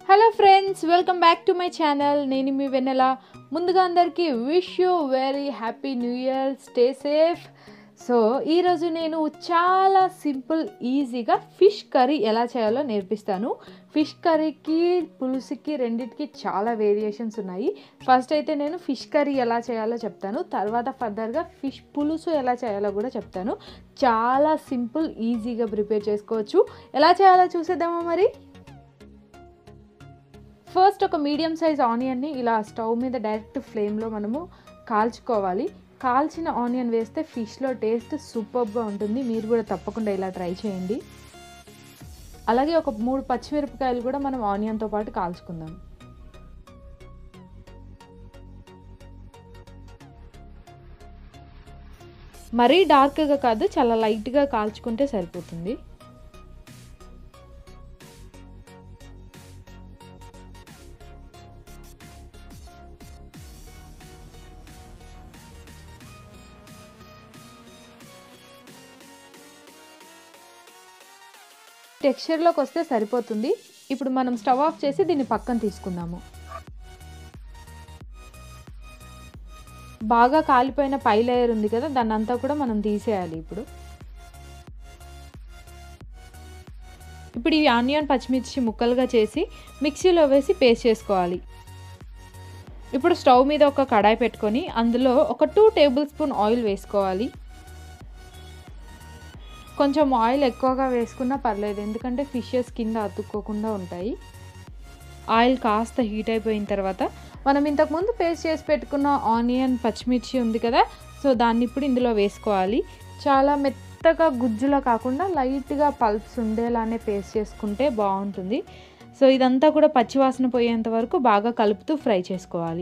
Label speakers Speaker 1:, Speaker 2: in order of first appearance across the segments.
Speaker 1: hello friends welcome back to my channel నేను మీ వెన్నెల ముందుగా అందరికీ wish you very happy new year stay safe so ఈరోజు నేను చాలా సింపుల్ ఈజీగా ఫిష్ కర్రీ ఎలా చేయాలో నేర్పిస్తాను ఫిష్ కర్రీకి పులుసుకి రెండిటికి చాలా వేరియేషన్స్ ఉన్నాయి ఫస్ట్ అయితే నేను ఫిష్ కర్రీ ఎలా చేయాలో చెప్తాను తర్వాత ఫర్దర్గా ఫిష్ పులుసు ఎలా చేయాలో కూడా చెప్తాను చాలా సింపుల్ ఈజీగా ప్రిపేర్ చేసుకోవచ్చు ఎలా చేయాలో చూసేద్దామా మరి ఫస్ట్ ఒక మీడియం సైజ్ ఆనియన్ని ఇలా స్టవ్ మీద డైరెక్ట్ ఫ్లేమ్లో మనము కాల్చుకోవాలి కాల్చిన ఆనియన్ వేస్తే ఫిష్లో టేస్ట్ సూపర్గా ఉంటుంది మీరు కూడా తప్పకుండా ఇలా ట్రై చేయండి అలాగే ఒక మూడు పచ్చిమిరపకాయలు కూడా మనం ఆనియన్తో పాటు కాల్చుకుందాం మరీ డార్క్గా కాదు చాలా లైట్గా కాల్చుకుంటే సరిపోతుంది టెక్స్చర్లోకి వస్తే సరిపోతుంది ఇప్పుడు మనం స్టవ్ ఆఫ్ చేసి దీన్ని పక్కన తీసుకుందాము బాగా కాలిపోయిన పై లేయర్ ఉంది కదా దాన్ని అంతా కూడా మనం తీసేయాలి ఇప్పుడు ఇప్పుడు ఈ ఆనియన్ పచ్చిమిర్చి ముక్కలుగా చేసి మిక్సీలో వేసి పేస్ట్ చేసుకోవాలి ఇప్పుడు స్టవ్ మీద ఒక కడాయి పెట్టుకొని అందులో ఒక టూ టేబుల్ స్పూన్ ఆయిల్ వేసుకోవాలి కొంచెం ఆయిల్ ఎక్కువగా వేసుకున్నా పర్లేదు ఎందుకంటే ఫిషెస్ కింద అతుక్కోకుండా ఉంటాయి ఆయిల్ కాస్త హీట్ అయిపోయిన తర్వాత మనం ఇంతకుముందు పేస్ట్ చేసి పెట్టుకున్న ఆనియన్ పచ్చిమిర్చి ఉంది కదా సో దాన్ని ఇప్పుడు ఇందులో వేసుకోవాలి చాలా మెత్తగా గుజ్జులా కాకుండా లైట్గా పల్ప్స్ ఉండేలానే పేస్ట్ చేసుకుంటే బాగుంటుంది సో ఇదంతా కూడా పచ్చివాసన పోయేంత వరకు బాగా కలుపుతూ ఫ్రై చేసుకోవాలి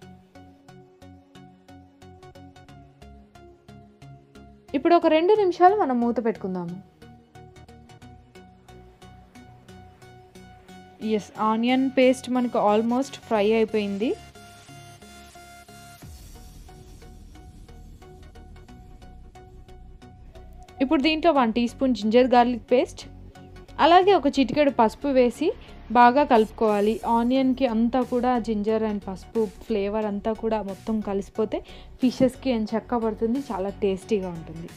Speaker 1: ఇప్పుడు ఒక రెండు నిమిషాలు మనం మూత పెట్టుకుందాము ఎస్ ఆనియన్ పేస్ట్ మనకు ఆల్మోస్ట్ ఫ్రై అయిపోయింది ఇప్పుడు దీంట్లో one teaspoon ginger garlic paste అలాగే ఒక చిటికెడు పసుపు వేసి బాగా కలుపుకోవాలి ఆనియన్కి అంతా కూడా జింజర్ అండ్ పసుపు ఫ్లేవర్ అంతా కూడా మొత్తం కలిసిపోతే ఫిషెస్కి ఎంత చక్క పడుతుంది చాలా టేస్టీగా ఉంటుంది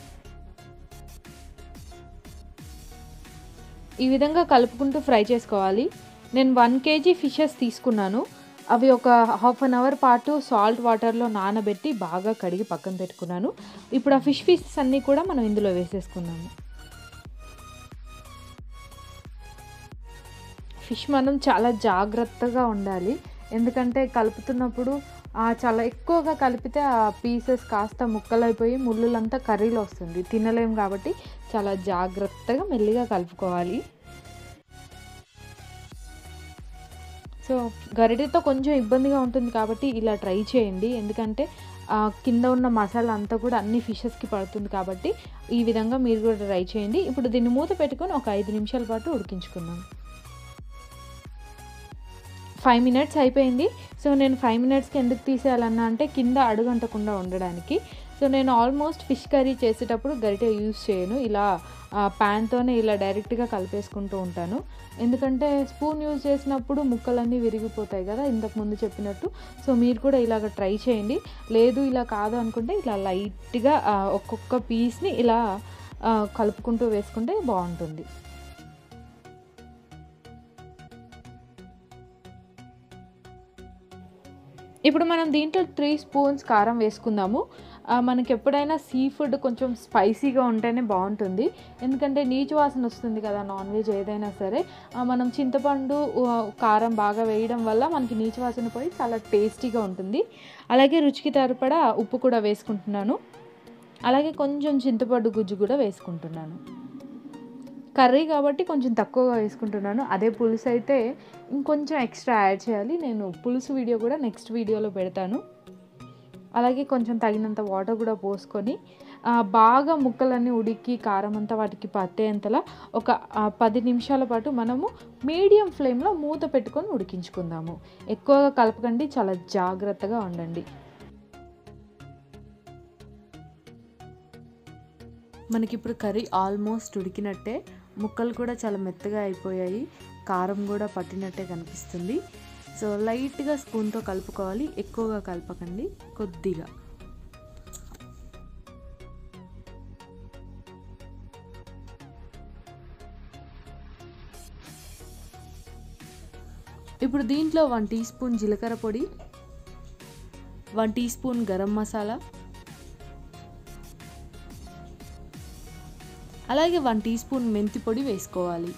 Speaker 1: ఈ విధంగా కలుపుకుంటూ ఫ్రై చేసుకోవాలి నేను వన్ కేజీ ఫిషెస్ తీసుకున్నాను అవి ఒక హాఫ్ అన్ అవర్ పాటు సాల్ట్ వాటర్లో నానబెట్టి బాగా కడిగి పక్కన పెట్టుకున్నాను ఇప్పుడు ఆ ఫిష్ పీసెస్ అన్నీ కూడా మనం ఇందులో వేసేసుకున్నాము ఫిష్ మనం చాలా జాగ్రత్తగా ఉండాలి ఎందుకంటే కలుపుతున్నప్పుడు చాలా ఎక్కువగా కలిపితే ఆ పీసెస్ కాస్త ముక్కలైపోయి ముళ్ళులంతా కర్రీలో వస్తుంది తినలేం కాబట్టి చాలా జాగ్రత్తగా మెల్లిగా కలుపుకోవాలి సో గరిటెతో కొంచెం ఇబ్బందిగా ఉంటుంది కాబట్టి ఇలా ట్రై చేయండి ఎందుకంటే కింద ఉన్న మసాలా అంతా కూడా అన్ని ఫిషెస్కి పడుతుంది కాబట్టి ఈ విధంగా మీరు కూడా ట్రై చేయండి ఇప్పుడు దీన్ని మూత పెట్టుకొని ఒక ఐదు నిమిషాల పాటు ఉడికించుకుందాం ఫైవ్ మినిట్స్ అయిపోయింది సో నేను ఫైవ్ మినిట్స్కి ఎందుకు తీసేయాలన్నా అంటే కింద అడుగంటకుండా ఉండడానికి సో నేను ఆల్మోస్ట్ ఫిష్ కర్రీ చేసేటప్పుడు గరిటె యూస్ చేయను ఇలా ప్యాన్తోనే ఇలా డైరెక్ట్గా కలిపేసుకుంటూ ఉంటాను ఎందుకంటే స్పూన్ యూజ్ చేసినప్పుడు ముక్కలన్నీ విరిగిపోతాయి కదా ఇంతకు ముందు చెప్పినట్టు సో మీరు కూడా ఇలాగ ట్రై చేయండి లేదు ఇలా కాదు అనుకుంటే ఇలా లైట్గా ఒక్కొక్క పీస్ని ఇలా కలుపుకుంటూ వేసుకుంటే బాగుంటుంది ఇప్పుడు మనం దీంట్లో త్రీ స్పూన్స్ కారం వేసుకుందాము మనకి ఎప్పుడైనా సీ ఫుడ్ కొంచెం స్పైసీగా ఉంటేనే బాగుంటుంది ఎందుకంటే నీచు వాసన వస్తుంది కదా నాన్ వెజ్ ఏదైనా సరే మనం చింతపండు కారం బాగా వేయడం వల్ల మనకి నీచు వాసన పోయి చాలా టేస్టీగా ఉంటుంది అలాగే రుచికి తరపడా ఉప్పు కూడా వేసుకుంటున్నాను అలాగే కొంచెం చింతపండు గుజ్జు కూడా వేసుకుంటున్నాను కర్రీ కాబట్టి కొంచెం తక్కువగా వేసుకుంటున్నాను అదే పులుసు అయితే ఇంకొంచెం ఎక్స్ట్రా యాడ్ చేయాలి నేను పులుసు వీడియో కూడా నెక్స్ట్ వీడియోలో పెడతాను అలాగే కొంచెం తగినంత వాటర్ కూడా పోసుకొని బాగా ముక్కలన్నీ ఉడికి కారం అంతా వాటికి పట్టేంతలా ఒక పది నిమిషాల పాటు మనము మీడియం ఫ్లేమ్లో మూత పెట్టుకొని ఉడికించుకుందాము ఎక్కువగా కలపకండి చాలా జాగ్రత్తగా ఉండండి మనకి ఇప్పుడు కర్రీ ఆల్మోస్ట్ ఉడికినట్టే ముక్కలు కూడా చాలా మెత్తగా అయిపోయాయి కారం కూడా పట్టినట్టే కనిపిస్తుంది సో లైట్గా స్పూన్తో కలుపుకోవాలి ఎక్కువగా కలపకండి కొద్దిగా ఇప్పుడు దీంట్లో వన్ టీ స్పూన్ జీలకర్ర పొడి one teaspoon garam masala అలాగే వన్ టీ స్పూన్ మెంతి పొడి వేసుకోవాలి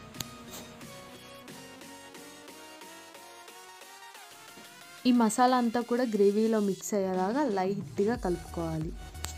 Speaker 1: ఈ మసాలా అంతా కూడా గ్రేవీలో మిక్స్ అయ్యేలాగా లైట్గా కలుపుకోవాలి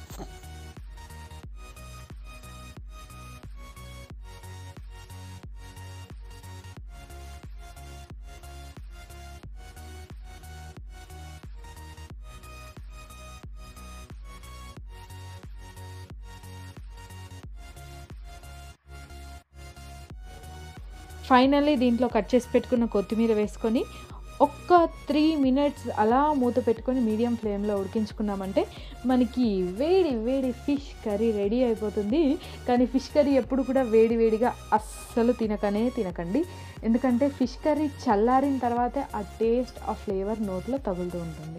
Speaker 1: ఫైనల్లీ దీంట్లో కట్ చేసి పెట్టుకున్న కొత్తిమీర వేసుకొని ఒక్క త్రీ మినిట్స్ అలా మూత పెట్టుకొని మీడియం ఫ్లేమ్లో ఉడికించుకున్నామంటే మనకి వేడి వేడి ఫిష్ కర్రీ రెడీ అయిపోతుంది కానీ ఫిష్ కర్రీ ఎప్పుడు కూడా వేడి వేడిగా అస్సలు తినకనే తినకండి ఎందుకంటే ఫిష్ కర్రీ చల్లారిన తర్వాతే ఆ టేస్ట్ ఆ ఫ్లేవర్ నోట్లో తగులుతూ ఉంటుంది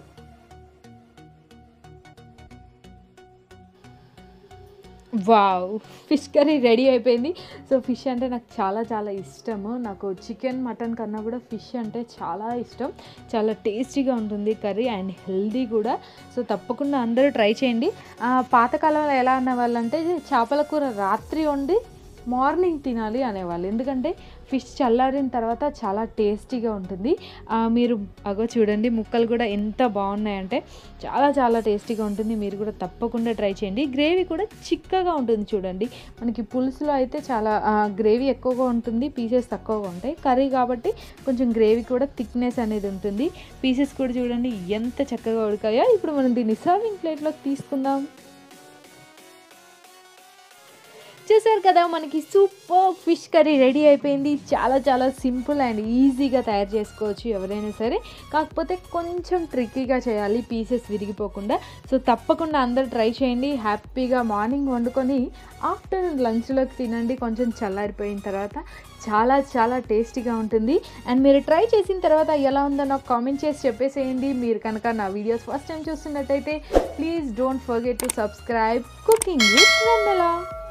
Speaker 1: వావ్ ఫిష్ కర్రీ రెడీ అయిపోయింది సో ఫిష్ అంటే నాకు చాలా చాలా ఇష్టము నాకు చికెన్ మటన్ కన్నా కూడా ఫిష్ అంటే చాలా ఇష్టం చాలా టేస్టీగా ఉంటుంది కర్రీ అండ్ హెల్దీ కూడా సో తప్పకుండా అందరూ ట్రై చేయండి ఆ, పాతకాలంలో ఎలా అనేవాళ్ళంటే చేపల కూర రాత్రి వండి మార్నింగ్ తినాలి అనేవాళ్ళు ఎందుకంటే ఫిష్ చల్లారిన తర్వాత చాలా టేస్టీగా ఉంటుంది ఆ, మీరు అగో చూడండి ముక్కలు కూడా ఎంత బాగున్నాయంటే చాలా చాలా టేస్టీగా ఉంటుంది మీరు కూడా తప్పకుండా ట్రై చేయండి గ్రేవీ కూడా చిక్కగా ఉంటుంది చూడండి మనకి పులుసులో అయితే చాలా గ్రేవీ ఎక్కువగా ఉంటుంది పీసెస్ తక్కువగా ఉంటాయి కర్రీ కాబట్టి కొంచెం గ్రేవీ కూడా థిక్నెస్ అనేది ఉంటుంది పీసెస్ కూడా చూడండి ఎంత చక్కగా ఉడకాయో ఇప్పుడు మనం దీన్ని సర్వింగ్ ప్లేట్లోకి తీసుకుందాం చూసారు కదా మనకి సూపర్ ఫిష్ కర్రీ రెడీ అయిపోయింది చాలా చాలా సింపుల్ అండ్ ఈజీగా తయారు చేసుకోవచ్చు ఎవరైనా సరే కాకపోతే కొంచెం ట్రిక్కీగా చేయాలి పీసెస్ విరిగిపోకుండా సో తప్పకుండా అందరూ ట్రై చేయండి హ్యాపీగా మార్నింగ్ వండుకొని ఆఫ్టర్నూన్ లంచ్లోకి తినండి కొంచెం చల్లారిపోయిన తర్వాత చాలా చాలా టేస్టీగా ఉంటుంది అండ్ మీరు ట్రై చేసిన తర్వాత ఎలా ఉందో నాకు కామెంట్ చేసి చెప్పేసేయండి మీరు కనుక నా వీడియోస్ ఫస్ట్ టైం చూస్తున్నట్టయితే please don't forget to subscribe cooking with vanilla